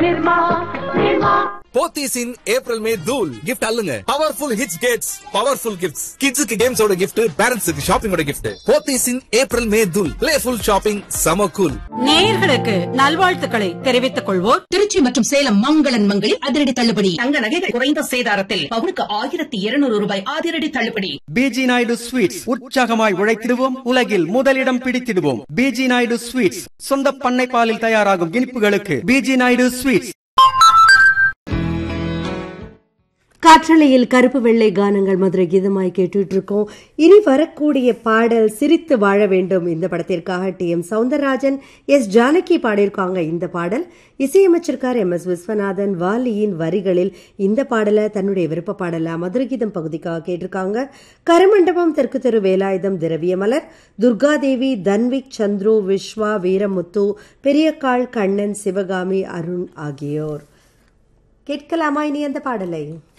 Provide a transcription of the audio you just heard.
Nirma Nirma Pothys in April May தூல் gift அல்லுங்க powerful hits gets powerful gifts கிட்ஸுக்கு கேம்ஸோட கிஃப்ட் பேரண்ட்ஸுக்கு ஷாப்பிங்கோட gift Pothys in April May தூல் பிளேஃபுல் ஷாப்பிங் சம கூல் நேயர்களுக்கு நல்வாழ்த்துக்களை தெரிவித்துக் கொள்வோர் திருச்சி மற்றும் சேலம் மங்களன் மங்களில் அதிரடி தள்ளுபடி தங்க நகைகள் குறைந்த சேதாரத்தில் பவுனுக்கு ஆயிரத்தி இருநூறு ரூபாய் அதிரடி தள்ளுபடி பிஜி நாயுடு ஸ்வீட்ஸ் உற்சாகமாய் உழைத்திடுவோம் உலகில் முதலிடம் பிடித்திடுவோம் பிஜி நாயுடு ஸ்வீட்ஸ் சொந்த பண்ணை பாலில் தயாராகும் இனிப்புகளுக்கு பிஜி நாயுடு ஸ்வீட்ஸ் காற்றலையில் கருப்பு வெள்ளை கானங்கள் மதுரை கீதமாய் கேட்டுட்டு இருக்கோம் இனி வரக்கூடிய பாடல் சிரித்து வாழ வேண்டும் இந்த படத்திற்காக T M Soundararajan S Janaki பாடியிருக்காங்க இந்த பாடல் இசையமைச்சிருக்கார் எம் எஸ் விஸ்வநாதன் வாலியின் வரிகளில் இந்த பாடலை தன்னுடைய விருப்ப பாடல மதுரை கீதம் பகுதிக்காக கேட்டிருக்காங்க கருமண்டபம் தெற்கு தெரு வேலாயுதம் திரவியமலர் துர்காதேவி தன்விக் சந்துரு விஸ்வா வீரமுத்து பெரியக்காள் கண்ணன் சிவகாமி அருண் ஆகியோர் கேட்கலாமா இனி அந்த பாடலை